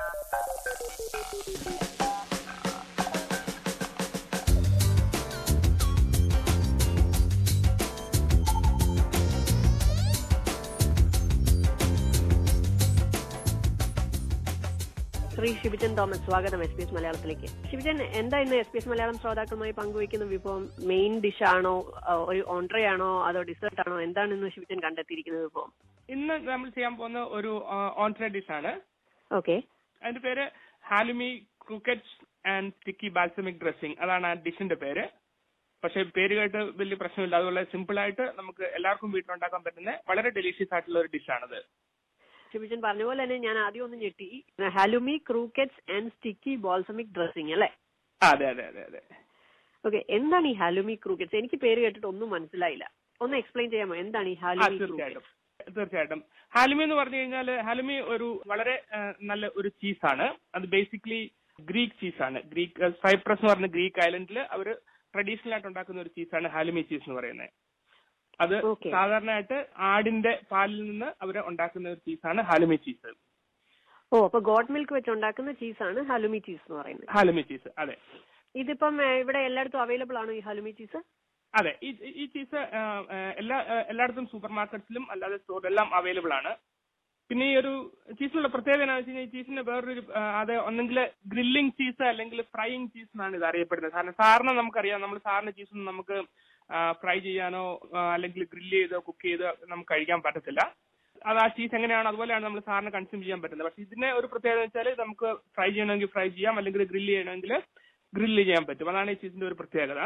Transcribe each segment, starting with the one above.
ശ്രീ ഷിബിജൻ തോമസ് സ്വാഗതം S P S മലയാളത്തിലേക്ക് ഷിബിജൻ എന്താ ഇന്ന് എസ് പി എസ് മലയാളം ശ്രോതാക്കളുമായി പങ്കുവയ്ക്കുന്ന വിഭവം മെയിൻ ഡിഷ് ആണോ അഹ് ഒരു ഓൺട്രേ ആണോ അതോ ഡിസേർട്ട് ആണോ എന്താണ് ഇന്ന് ഷിബിജൻ കണ്ടെത്തിയിരിക്കുന്ന വിഭവം ഇന്ന് നമ്മൾ ചെയ്യാൻ പോകുന്ന ഒരു ഓൺട്രേ ഡിഷ് ആണ് ഓക്കെ അതിന്റെ പേര് halloumi croquettes and sticky balsamic dressing അതാണ് ആ ഡിഷിന്റെ പേര് പക്ഷെ പേര് കേട്ട് വലിയ പ്രശ്നമില്ല അതുപോലെ സിമ്പിൾ ആയിട്ട് നമുക്ക് എല്ലാവർക്കും വീട്ടിലുണ്ടാക്കാൻ പറ്റുന്ന വളരെ ഡെലീഷ്യസ് ആയിട്ടുള്ള ഒരു ഡിഷാണത് ഷിബിജൻ പറഞ്ഞ പോലെ തന്നെ ഞാൻ ആദ്യം ഒന്ന് ഞെട്ടി halloumi croquettes and sticky balsamic dressing അല്ലേ അതെ അതെ അതെ അതെ ഓക്കെ എന്താണ് ഈ ഹാലുമി ക്രൂക്കറ്റ്സ് എനിക്ക് പേര് കേട്ടിട്ട് ഒന്നും മനസ്സിലായില്ല ഒന്ന് എക്സ്പ്ലെയിൻ ചെയ്യാമോ എന്താണ് ഈ ആ ഹാലുമി തീർച്ചയായിട്ടും തീർച്ചയായിട്ടും ഹാലുമി എന്ന് പറഞ്ഞു കഴിഞ്ഞാൽ ഹാലുമി ഒരു വളരെ ആ, നല്ല ഒരു ചീസാണ് അത് ബേസിക്കലി ഗ്രീക്ക് ചീസാണ് ഗ്രീക്ക് സൈപ്രസ് എന്ന് പറഞ്ഞ ഗ്രീക്ക് ഐലൻഡിൽ അവർ ട്രഡീഷണൽ ആയിട്ട് ഉണ്ടാക്കുന്ന ഒരു ചീസാണ് ഹാലുമി ചീസ് എന്ന് പറയുന്നത് അത് Okay. സാധാരണയായിട്ട് ആടിന്റെ പാലിൽ നിന്ന് അവർ ഉണ്ടാക്കുന്ന ഒരു ചീസാണ് ഹാലുമി ചീസ് ഓ അപ്പൊ ഗോഡ് മിൽക്ക് വെച്ച് ഉണ്ടാക്കുന്ന ചീസാണ് ഹാലുമി ചീസ് എന്ന് പറയുന്നത് ഹാലുമി ചീസ് അതെ ഇതിപ്പം ഏഹ്, ഇവിടെ എല്ലായിടത്തും അവൈലബിൾ ആണോ ഈ ഹാലുമി ചീസ് അതെ ഈ ഈ ചീസ് ആ, ആ, എല്ലാ ആ, എല്ലായിടത്തും സൂപ്പർ മാർക്കറ്റ്സിലും അല്ലാതെ സ്റ്റോറിലെല്ലാം അവൈലബിൾ ആണ് പിന്നെ ഈ ഒരു ചീസിനുള്ള പ്രത്യേകത എന്താണെന്ന് വെച്ച് കഴിഞ്ഞാൽ ഈ ചീസിന്റെ വേറൊരു ആ, അത് ഒന്നെങ്കിൽ ഗ്രില്ലിംഗ് ചീസ് അല്ലെങ്കിൽ ഫ്രൈയിങ് ചീസ് എന്നാണ് ഇത് അറിയപ്പെടുന്നത് കാരണം സാറിന് നമുക്കറിയാം നമ്മൾ സാറിന് ചീസ് നമുക്ക് ഫ്രൈ ചെയ്യാനോ ആ, അല്ലെങ്കിൽ ഗ്രില്ല് ചെയ്തോ കുക്ക് ചെയ്തോ നമുക്ക് കഴിക്കാൻ പറ്റത്തില്ല അത് ആ ചീസ് എങ്ങനെയാണോ അതുപോലെയാണ് നമ്മൾ സാറിന് കൺസ്യൂം ചെയ്യാൻ പറ്റുന്നത് പക്ഷെ ഇതിന്റെ ഒരു പ്രത്യേകത വെച്ചാൽ നമുക്ക് ഫ്രൈ ചെയ്യണമെങ്കിൽ ഫ്രൈ ചെയ്യാം അല്ലെങ്കിൽ ഗ്രില്ല് ചെയ്യണമെങ്കിൽ ഗ്രില്ല് ചെയ്യാൻ പറ്റും അതാണ് ഈ ചീസിന്റെ ഒരു പ്രത്യേകത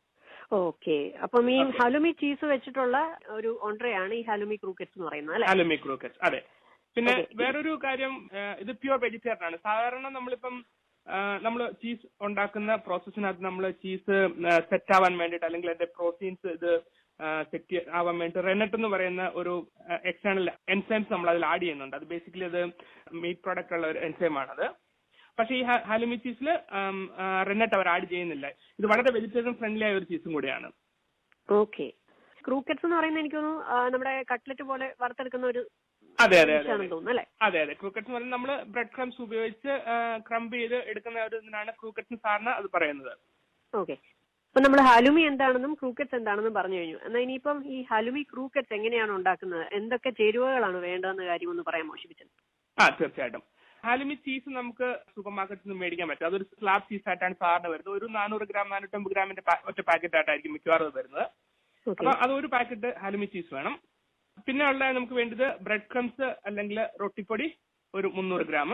ഓക്കെ അപ്പം ഈ ഹലുമി ചീസ് വെച്ചിട്ടുള്ള ഒരു ഓൺട്രേ ആണ് ഈ ഹലുമി ക്രൂക്കറ്റ്സ് എന്ന് പറയുന്നത് അല്ലെ അലുമി ക്രൂക്കറ്റ്സ് അതെ പിന്നെ Okay. വേറൊരു കാര്യം ആ, ഇത് പ്യുവർ വെജിറ്റേറിയൻ ആണ് സാധാരണ നമ്മളിപ്പം നമ്മൾ ചീസ് ഉണ്ടാക്കുന്ന പ്രോസസ്സിനകത്ത് നമ്മൾ ചീസ് സെറ്റ് ആവാൻ വേണ്ടിയിട്ട് അല്ലെങ്കിൽ അതിന്റെ പ്രോട്ടീൻസ് ഇത് സെറ്റ് ആവാൻ വേണ്ടി റെനട്ട് എന്ന് പറയുന്ന ഒരു എക്സ്റ്റേണൽ എൻസൈംസ് നമ്മൾ അതിൽ ആഡ് ചെയ്യുന്നുണ്ട് അത് ബേസിക്കലി അത് മീറ്റ് പ്രോഡക്റ്റ് ഉള്ള ഒരു എൻസൈം ആണത് പക്ഷേ ഈ ഹാലുമി ചീസിൽ റെനട്ട് അവർ ആഡ് ചെയ്യുന്നില്ല ഇത് വളരെ വെജിറ്റേറിയൻ ഫ്രണ്ട്ലി ആയ ഒരു ചീസും കൂടിയാണ് ഓക്കെ ക്രൂക്കറ്റ്സ് എന്ന് പറയുന്നത് എനിക്ക് തോന്നുന്നു ആ, നമ്മുടെ കട്ട്ലറ്റ് പോലെ വറുത്തെടുക്കുന്ന ഒരു അതെ അതെ dish അതെ ആണെന്ന് അതെ തോന്നുന്നു അല്ലെ അതെ അതെ ക്രൂക്കറ്റ്സ് എന്ന് പറയുന്നത് നമ്മൾ ബ്രെഡ് ക്രംസ് ഉപയോഗിച്ച് ക്രംബ് ചെയ്ത് എടുക്കുന്ന ഒരു ഇതിനാണ് ക്രൂക്കറ്റ്സ് സാറിന് അത് പറയുന്നത് ഓക്കെ അപ്പൊ നമ്മൾ ഹലുമി എന്താണെന്നും ക്രൂക്കറ്റ്സ് എന്താണെന്നും പറഞ്ഞു കഴിഞ്ഞു എന്നാൽ ഇനിയിപ്പം ഈ ഹലുമി ക്രൂക്കറ്റ്സ് എങ്ങനെയാണ് ഉണ്ടാക്കുന്നത് എന്തൊക്കെ ചേരുവകളാണ് വേണ്ടതെന്ന കാര്യം ഒന്ന് പറയാമോ ഷിബിച്ചൻ ആ തീർച്ചയായിട്ടും ഹാലുമി ചീസ് നമുക്ക് സൂപ്പർ മാർക്കറ്റിൽ നിന്ന് മേടിക്കാൻ പറ്റും അതൊരു സ്ലാബ് ചീസ് ആയിട്ടാണ് സാറിന് വരുന്നത് ഒരു നാനൂറ് ഗ്രാം നാനൂറ്റമ്പത് ഗ്രാമിന്റെ പാ- ഒറ്റ പാക്കറ്റ് ആയിട്ടായിരിക്കും മിക്കവാറും അത് വരുന്നത് ഓക്കെ അപ്പൊ അത് ഒരു പാക്കറ്റ് ഹാലുമി ചീസ് വേണം പിന്നെ ഉള്ള നമുക്ക് വേണ്ടത് ബ്രെഡ് ക്രംസ് അല്ലെങ്കിൽ റൊട്ടിപ്പൊടി ഒരു മുന്നൂറ് ഗ്രാം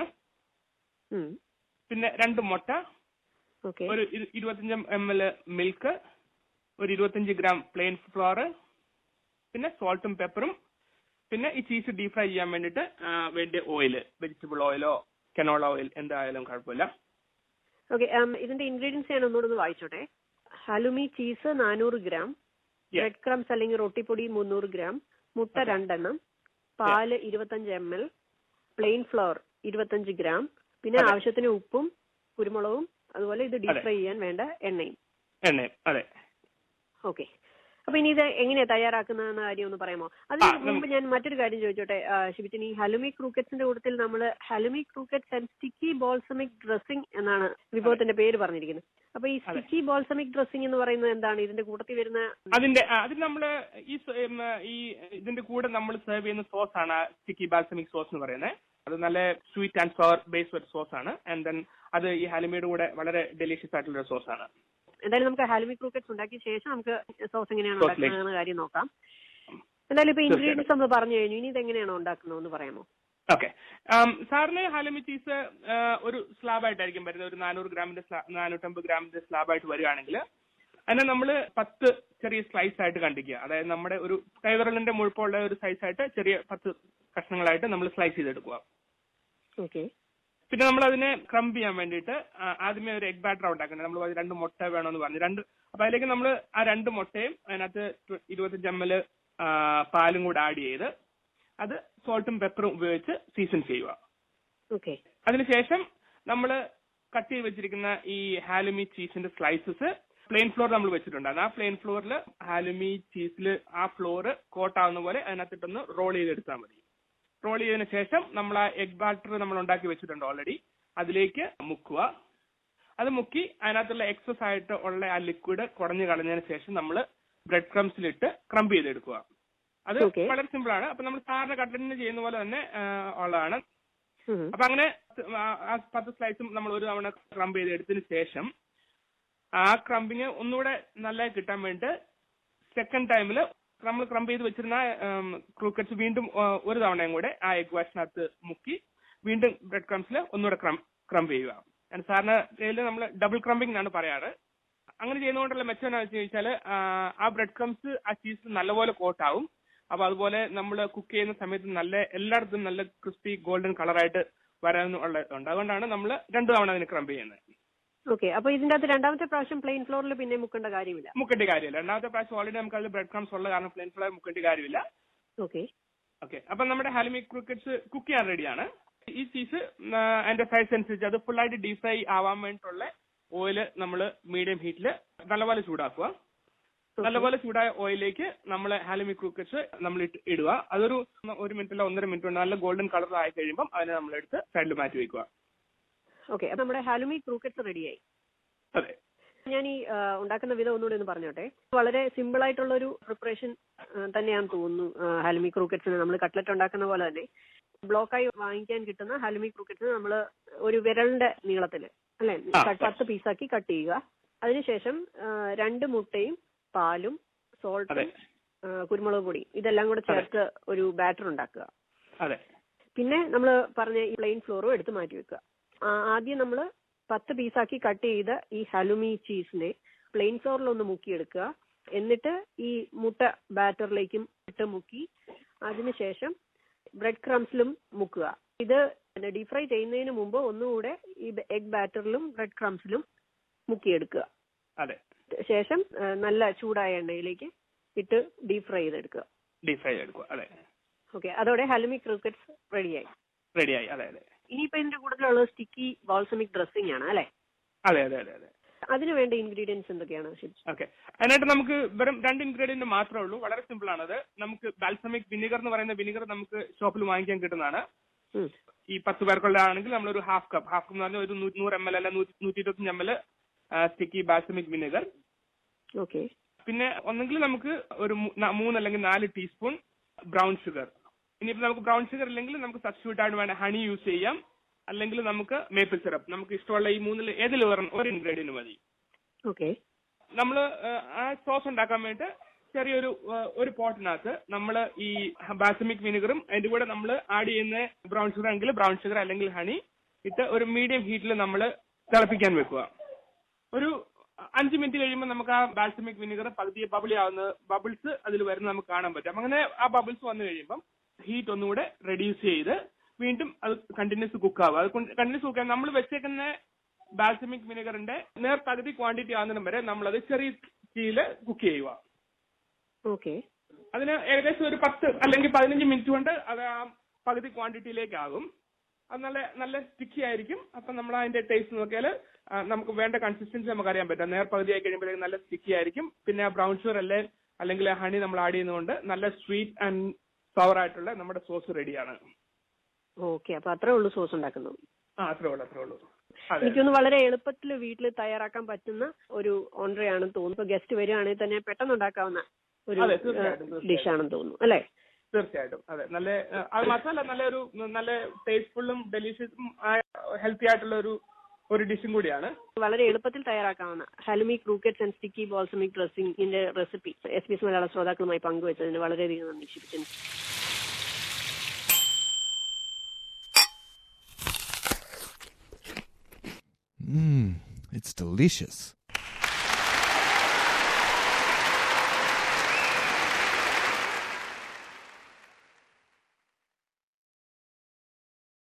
പിന്നെ രണ്ട് മുട്ട ഓക്കെ ഒരു ഇരു- ഇരുപത്തഞ്ച് എം എൽ മിൽക്ക് ഒരു ഇരുപത്തഞ്ച് ഗ്രാം പ്ലെയിൻ ഫ്ലോർ പിന്നെ സോൾട്ടും പെപ്പറും പിന്നെ ഈ ചീസ് ഡീപ് ഫ്രൈ ചെയ്യാൻ വേണ്ടിയിട്ട് ആ, വേണ്ടിയ ഓയിൽ വെജിറ്റബിൾ ഓയിലോ കെനോള ഓയിൽ എന്തായാലും കുഴപ്പമില്ല ഓക്കെ ഇതിന്റെ ഇൻഗ്രീഡിയൻസ് ഞാൻ ഒന്നുകൂടെ ഒന്ന് വായിച്ചോട്ടെ ഹലുമി ചീസ് നാനൂറ് ഗ്രാം Yes. ബ്രെഡ് ക്രംസ് അല്ലെങ്കിൽ റൊട്ടിപ്പൊടി മുന്നൂറ് ഗ്രാം മുട്ട Okay. രണ്ടെണ്ണം പാല് ഇരുപത്തഞ്ച് എം എൽ പ്ലെയിൻ ഫ്ലവർ ഇരുപത്തഞ്ച് ഗ്രാം പിന്നെ അതെ. ആവശ്യത്തിന് ഉപ്പും കുരുമുളകും അതുപോലെ ഇത് ഡീപ് അതെ. ഫ്രൈ ചെയ്യാൻ വേണ്ട എണ്ണയും എണ്ണയും അതെ ഓക്കെ അപ്പൊ ഇനി ഇത് എങ്ങനെയാ തയ്യാറാക്കുന്നതെന്ന കാര്യം ഒന്ന് പറയാമോ അതിന് ആ, മുമ്പ് നമുക്ക് ഞാൻ മറ്റൊരു കാര്യം ചോദിച്ചോട്ടെ ആ, ശിബിച്ചൻ ഈ ഹലുമി ക്രൂക്കറ്റ്സിന്റെ കൂട്ടത്തിൽ നമ്മൾ halloumi croquettes and sticky balsamic dressing എന്നാണ് വിഭവത്തിന്റെ പേര് പറഞ്ഞിരിക്കുന്നത് അപ്പൊ ഈ അതെ. സ്റ്റിക്കി ബോൾസമിക് ഡ്രസ്സിംഗ് എന്ന് പറയുന്നത് എന്താണ് ഇതിന്റെ കൂട്ടത്തിൽ വരുന്ന അതിന്റെ ആ, അതിന് നമ്മള് ഈ സ- ഉം, ഈ ഇതിന്റെ കൂടെ നമ്മൾ സെർവ് ചെയ്യുന്ന സോസ് ആണ് സ്റ്റിക്കി ബാൽസമിക് സോസ് എന്ന് പറയുന്നത് അത് നല്ല സ്വീറ്റ് ആൻഡ് സോർ ബേസ് ഒരു സോസ് ആണ് ആൻഡ് ദെൻ അത് ഈ ഹലിമയുടെ കൂടെ വളരെ ഡെലീഷ്യസ് ആയിട്ടുള്ള ഒരു സോസ് ആണ് എന്തായാലും നമുക്ക് ഹലുമി ക്രൂക്കറ്റ്സ് ഉണ്ടാക്കിയ ശേഷം നമുക്ക് സോസ് എങ്ങനെയാണ് Sauce ലേക്ക്. ഉണ്ടാക്കുന്നതെന്ന കാര്യം നോക്കാം എന്തായാലും ഇപ്പൊ തീർച്ചയായിട്ടും. ഇൻഗ്രീഡിയൻസ് നമ്മൾ പറഞ്ഞു കഴിഞ്ഞു ഇനി ഇത് എങ്ങനെയാണോ ഉണ്ടാക്കുന്നതെന്ന് പറയാമോ ഓക്കെ സാറിന് ഹലമി ചീസ് ഒരു സ്ലാബ് ആയിട്ടായിരിക്കും വരുന്നത് ഒരു നാനൂറ് ഗ്രാമിന്റെ സ്ലാ- നാനൂറ്റമ്പത് ഗ്രാമിന്റെ സ്ലാബ് ആയിട്ട് വരികയാണെങ്കിൽ അതിനെ നമ്മൾ പത്ത് ചെറിയ സ്ലൈസ് ആയിട്ട് കണ്ടിക്കുക അതായത് നമ്മുടെ ഒരു കൈവിരലിന്റെ മുഴുപ്പുള്ള ഒരു സൈസ് ആയിട്ട് ചെറിയ പത്ത് കഷ്ണങ്ങളായിട്ട് നമ്മൾ സ്ലൈസ് ചെയ്തെടുക്കുക ഓക്കെ പിന്നെ നമ്മൾ അതിനെ ക്രംബ് ചെയ്യാൻ വേണ്ടിയിട്ട് ആ, ആദ്യമേ ഒരു എഗ് ബാറ്റർ ഉണ്ടാക്കുന്നത് നമ്മൾ രണ്ട് മുട്ട വേണമെന്ന് പറഞ്ഞു രണ്ട് അപ്പൊ അതിലേക്ക് നമ്മൾ ആ രണ്ട് മുട്ടയും അതിനകത്ത് ട്വ- ഇരുപത്തഞ്ച് എം എൽ പാലും കൂടെ ആഡ് ചെയ്ത് അത് സോൾട്ടും പെപ്പറും ഉപയോഗിച്ച് സീസൺ ചെയ്യുക ഓക്കെ അതിനുശേഷം നമ്മൾ കട്ട് ചെയ്ത് വെച്ചിരിക്കുന്ന ഈ ഹാലുമി ചീസിന്റെ സ്ലൈസസ് പ്ലെയിൻ ഫ്ലോർ നമ്മൾ വെച്ചിട്ടുണ്ട് ആ പ്ലെയിൻ ഫ്ലോറിൽ ഹാലുമി ചീസിൽ ആ ഫ്ലോർ കോട്ടാവുന്ന പോലെ അതിനകത്തിട്ടൊന്ന് റോൾ ചെയ്തെടുത്താൽ മതി റോൾ ചെയ്തതിന് ശേഷം നമ്മൾ ആ എഗ് ബാറ്റർ നമ്മൾ ഉണ്ടാക്കി വെച്ചിട്ടുണ്ട് ഓൾറെഡി അതിലേക്ക് മുക്കുക അത് മുക്കി അതിനകത്തുള്ള എക്സസ് ആയിട്ട് ഉള്ള ആ ലിക്വിഡ് കുറഞ്ഞു കളഞ്ഞതിന് ശേഷം നമ്മൾ ബ്രെഡ് ക്രംസിലിട്ട് ക്രംപ് ചെയ്തെടുക്കുക അത് Okay. വളരെ സിമ്പിൾ ആണ് അപ്പൊ നമ്മൾ സാറിന് കട്ട്ലറ്റിന് ചെയ്യുന്ന പോലെ തന്നെ ആ, ഉള്ളതാണ് ഉം. അപ്പൊ അങ്ങനെ ആ- ആ പത്ത് സ്ലൈസും നമ്മൾ ഒരു തവണ ക്രംപ് ചെയ്ത് എടുത്തതിന് ശേഷം ആ ക്രംപിങ് ഒന്നുകൂടെ നല്ല കിട്ടാൻ വേണ്ടി സെക്കൻഡ് ടൈമിൽ നമ്മൾ ക്രംപ് ചെയ്ത് വെച്ചിരുന്ന ക്രൂക്കറ്റ്സ് വീണ്ടും ആ, ഒരു തവണയും കൂടെ ആ എഗ് വാഷിനകത്ത് മുക്കി വീണ്ടും ബ്രെഡ് ക്രംസിൽ ഒന്നുകൂടെ ക്രംപ് ചെയ്യുക And സാറിന് ഇതിൽ നമ്മൾ ഡബിൾ ക്രംപിംഗ് എന്നാണ് പറയാറ് അങ്ങനെ ചെയ്യുന്നതുകൊണ്ടുള്ള മെച്ചം എന്താണെന്ന് വെച്ച് കഴിഞ്ഞാൽ ആ ബ്രെഡ് ക്രംസ് ആ ചീസ് നല്ലപോലെ കോട്ടാവും അപ്പൊ അതുപോലെ നമ്മൾ കുക്ക് ചെയ്യുന്ന സമയത്ത് നല്ല എല്ലായിടത്തും നല്ല ക്രിസ്പി ഗോൾഡൻ കളറായിട്ട് വരാനുള്ള ഉണ്ട് അതുകൊണ്ടാണ് നമ്മൾ രണ്ടു തവണ അതിന് ക്രംപ് ചെയ്യുന്നത് ഓക്കെ അപ്പൊ ഇതിന്റെ അകത്ത് രണ്ടാമത്തെ പ്രാവശ്യം പ്ലെയിൻ ഫ്ലോറിൽ പിന്നെ മുക്കേണ്ട കാര്യമില്ല മുക്കേണ്ട കാര്യമില്ല രണ്ടാമത്തെ പ്രാവശ്യം ഓൾറെഡി നമുക്ക് അതിൽ ബ്രെഡ് ക്രംസ് ഉള്ള കാരണം പ്ലെയിൻ ഫ്ലവർ മുക്കേണ്ട കാര്യമില്ല ഓക്കെ ഓക്കെ അപ്പൊ നമ്മുടെ ഹാലിമി ക്രിക്കറ്റ്സ് കുക്ക് ചെയ്യാൻ റെഡിയാണ് ഈ ചീസ് അതിന്റെ സൈസ് അനുസരിച്ച് അത് full ആയിട്ട് ഡീപ് ഫ്രൈ ആവാൻ വേണ്ടിയിട്ടുള്ള ഓയിൽ നമ്മൾ മീഡിയം ഹീറ്റിൽ നല്ലപോലെ ചൂടാക്കുക നല്ലപോലെ ചൂടായ ഓയിലേക്ക് നമ്മൾ ഹാലിമി ക്രൂക്കറ്റ്സ് നമ്മൾ ഇട്ട് ഇടുക അതൊരു ഒരു മിനിറ്റിലോ ഒന്നര മിനിറ്റ് കൊണ്ട് നല്ല ഗോൾഡൻ കളർ ആയി കഴിയുമ്പോൾ അതിനെ നമ്മൾ എടുത്ത് സൈഡിൽ മാറ്റി വെക്കുക ഓക്കെ അപ്പൊ നമ്മുടെ ഹാലുമി ക്രൂക്കറ്റ്സ് റെഡിയായി അതെ ഞാൻ ഈ ആ, ഉണ്ടാക്കുന്ന വിധം ഒന്നുകൂടി ഒന്ന് പറഞ്ഞോട്ടെ വളരെ സിമ്പിൾ ആയിട്ടുള്ള ഒരു പ്രിപ്പറേഷൻ തന്നെയാണെന്ന് തോന്നുന്നു ഹാലുമി ക്രൂക്കറ്റ്സിന് നമ്മൾ കട്ട്ലറ്റ് ഉണ്ടാക്കുന്ന പോലെ തന്നെ ബ്ലോക്കായി വാങ്ങിക്കാൻ കിട്ടുന്ന ഹാലുമി ക്രൂക്കറ്റ്സ് നമ്മൾ ഒരു വിരലിന്റെ നീളത്തില് അല്ലെ ആ. പത്ത് പീസാക്കി കട്ട് ചെയ്യുക അതിനുശേഷം ആ, രണ്ട് മുട്ടയും പാലും സോൾട്ടും അതെ കുരുമുളക് പൊടി ഇതെല്ലാം കൂടെ ചേർത്ത് ഒരു ബാറ്റർ ഉണ്ടാക്കുക അതെ പിന്നെ നമ്മൾ പറഞ്ഞ ഈ പ്ലെയിൻ ഫ്ലോറും എടുത്ത് മാറ്റി വെക്കുക ആ, ആദ്യം നമ്മൾ പത്ത് പീസാക്കി കട്ട് ചെയ്ത ഈ ഹലുമി ചീസിനെ പ്ലെയിൻ ഫ്ലോറിൽ ഒന്ന് മുക്കിയെടുക്കുക എന്നിട്ട് ഈ മുട്ട ബാറ്ററിലേക്കും ഇട്ട് മുക്കി അതിനുശേഷം ബ്രെഡ് ക്രംസിലും മുക്കുക ഇത് ഡീപ് ഫ്രൈ ചെയ്യുന്നതിന് മുമ്പ് ഒന്നുകൂടെ ഈ എഗ് ബാറ്ററിലും ബ്രെഡ് ക്രംസിലും മുക്കിയെടുക്കുക അതെ ശേഷം ആ, നല്ല ചൂടായ എണ്ണയിലേക്ക് ഇട്ട് ഡീപ് ഫ്രൈ ചെയ്തെടുക്കുക ഡീപ് ഫ്രൈ എടുക്കുക അതെ ഓക്കെ അതോടെ ഹലുമി ക്രിക്കറ്റ്സ് റെഡിയായി റെഡിയായി അതെ അതെ ഇനിയിപ്പോ ഇതിന്റെ കൂടുതലുള്ളത് സ്റ്റിക്കി ബാൾസമിക് ഡ്രസ്സിംഗ് ആണ് അല്ലെ അതെ അതെ അതെ അതെ അതിന് വേണ്ട ഇൻഗ്രീഡിയൻസ് എന്തൊക്കെയാണ് ശരി ഓക്കെ അതിനായിട്ട് നമുക്ക് വെറും രണ്ട് ഇൻഗ്രീഡിയന്റ് മാത്രമേ ഉള്ളൂ വളരെ സിമ്പിൾ ആണത് നമുക്ക് ബാൽസമിക് വിനിഗർ എന്ന് പറയുന്ന വിനിഗർ നമുക്ക് ഷോപ്പിൽ വാങ്ങിക്കാൻ കിട്ടുന്നതാണ് ഉം. ഈ പത്ത് പേർക്കുള്ള ആണെങ്കിൽ നമ്മളൊരു ഹാഫ് കപ്പ് ഹാഫ് കപ്പ് എന്ന് പറഞ്ഞാൽ ഒരു നൂ- നൂറ് എം എൽ അല്ല നൂറ്റി നൂറ്റി ഇരുപത്തഞ്ച് M L sticky balsamic vinegar okay പിന്നെ ഒന്നെങ്കിൽ നമുക്ക് ഒരു മൂ- ന- മൂന്ന് അല്ലെങ്കിൽ നാല് ടീസ്പൂൺ ബ്രൗൺ ഷുഗർ ഇനിയിപ്പോ നമുക്ക് ബ്രൗൺ ഷുഗർ ഇല്ലെങ്കിൽ നമുക്ക് സബ്സ്റ്റിറ്റ്യൂട്ട് ആയിട്ട് വേണ്ട ഹണി യൂസ് ചെയ്യാം അല്ലെങ്കിൽ നമുക്ക് മേപ്പിൾ സിറപ്പ് നമുക്ക് ഇഷ്ടമുള്ള ഈ മൂന്നിൽ ഏതിൽ ഒരു ഇൻഗ്രീഡിയന്റ് മതി ഓക്കെ നമ്മൾ ആ സോസ് ഉണ്ടാക്കാൻ വേണ്ടി ചെറിയൊരു ആ, ഒരു പോട്ടിനകത്ത് നമ്മൾ ഈ ബാസമിക് വിനിഗറും അതിന്റെ കൂടെ നമ്മൾ ആഡ് ചെയ്യുന്ന ബ്രൗൺ ഷുഗർ എങ്കിൽ ബ്രൗൺ ഷുഗർ അല്ലെങ്കിൽ ഹണി ഇട്ട് ഒരു മീഡിയം ഹീറ്റിൽ നമ്മൾ തിളപ്പിക്കാൻ വെക്കുക ഒരു അഞ്ച് മിനിറ്റ് കഴിയുമ്പോൾ നമുക്ക് ആ ബാൽസമിക് വിനിഗർ പകുതി ബബിളി ആവുന്ന ബബിൾസ് അതിൽ വരുന്ന നമുക്ക് കാണാൻ പറ്റും അപ്പൊ അങ്ങനെ ആ ബബിൾസ് വന്നു കഴിയുമ്പം ഹീറ്റ് ഒന്നുകൂടെ റെഡ്യൂസ് ചെയ്ത് വീണ്ടും അത് കണ്ടിന്യൂസ് കുക്ക് ആവുക അത് കണ്ടിന്യൂസ് കുക്ക് നമ്മൾ വെച്ചേക്കുന്ന ബാൽസമിക് വിനെഗറിന്റെ നേർ പകുതി ക്വാണ്ടിറ്റി ആകുന്നതിനും വരെ നമ്മളത് ചെറിയ തീയിൽ കുക്ക് ചെയ്യുക ഓക്കെ അതിന് ഏകദേശം ഒരു പത്ത് അല്ലെങ്കിൽ പതിനഞ്ച് മിനിറ്റ് കൊണ്ട് അത് ആ പകുതി ക്വാണ്ടിറ്റിയിലേക്ക് ആകും അത് നല്ല നല്ല സ്റ്റിക്കി ആയിരിക്കും അപ്പൊ നമ്മൾ അതിന്റെ ടേസ്റ്റ് നോക്കിയാൽ നമുക്ക് വേണ്ട കൺസിസ്റ്റൻസി നമുക്ക് അറിയാൻ പറ്റും നേർ പകുതി ആയി കഴിയുമ്പോഴേക്കും നല്ല സ്റ്റിക്കി ആയിരിക്കും പിന്നെ ആ ബ്രൗൺ ഷുഗർ അല്ലെ അല്ലെങ്കിൽ ഹണി നമ്മൾ ആഡ് ചെയ്യുന്നതുകൊണ്ട് നല്ല സ്വീറ്റ് ആൻഡ് സവർ ആയിട്ടുള്ള നമ്മുടെ സോസ് റെഡിയാണ് ഓക്കെ അപ്പൊ അത്രേ ഉള്ളൂ സോസ് ഉണ്ടാക്കുന്നത് ആ അത്രേ ഉള്ളൂ അത്രേ ഉള്ളൂ അതെ എനിക്കൊന്ന് വളരെ എളുപ്പത്തിൽ വീട്ടിൽ തയ്യാറാക്കാൻ പറ്റുന്ന ഒരു ഓൺഡറി ആണെന്ന് തോന്നുന്നു ഇപ്പൊ ഗസ്റ്റ് വരികയാണെങ്കിൽ തന്നെ പെട്ടെന്ന് ഉണ്ടാക്കാവുന്ന ഒരു അതെ, തീർച്ചയായിട്ടും, തീർച്ചയായിട്ടും. ഡിഷ് ആണെന്ന് തോന്നുന്നു അല്ലെ തീർച്ചയായിട്ടും അതെ നല്ല ആ, അത് മാത്രമല്ല നല്ലൊരു നല്ല ടേസ്റ്റ്ഫുള്ളും ഡെലീഷ്യസും ഹെൽത്തി ആയിട്ടുള്ള ഒരു ഒരു ഡിഷും കൂടിയാണ് വളരെ എളുപ്പത്തിൽ തയ്യാറാക്കാവുന്ന halloumi croquettes and sticky balsamic ഡ്രസ്സിംഗിന്റെ റെസിപ്പി എസ് ബി എസ് മലയാള ശ്രോതാക്കളുമായി പങ്കുവച്ചതിന് വളരെയധികം നന്ദി ശിവചൻ Mmm, it's delicious.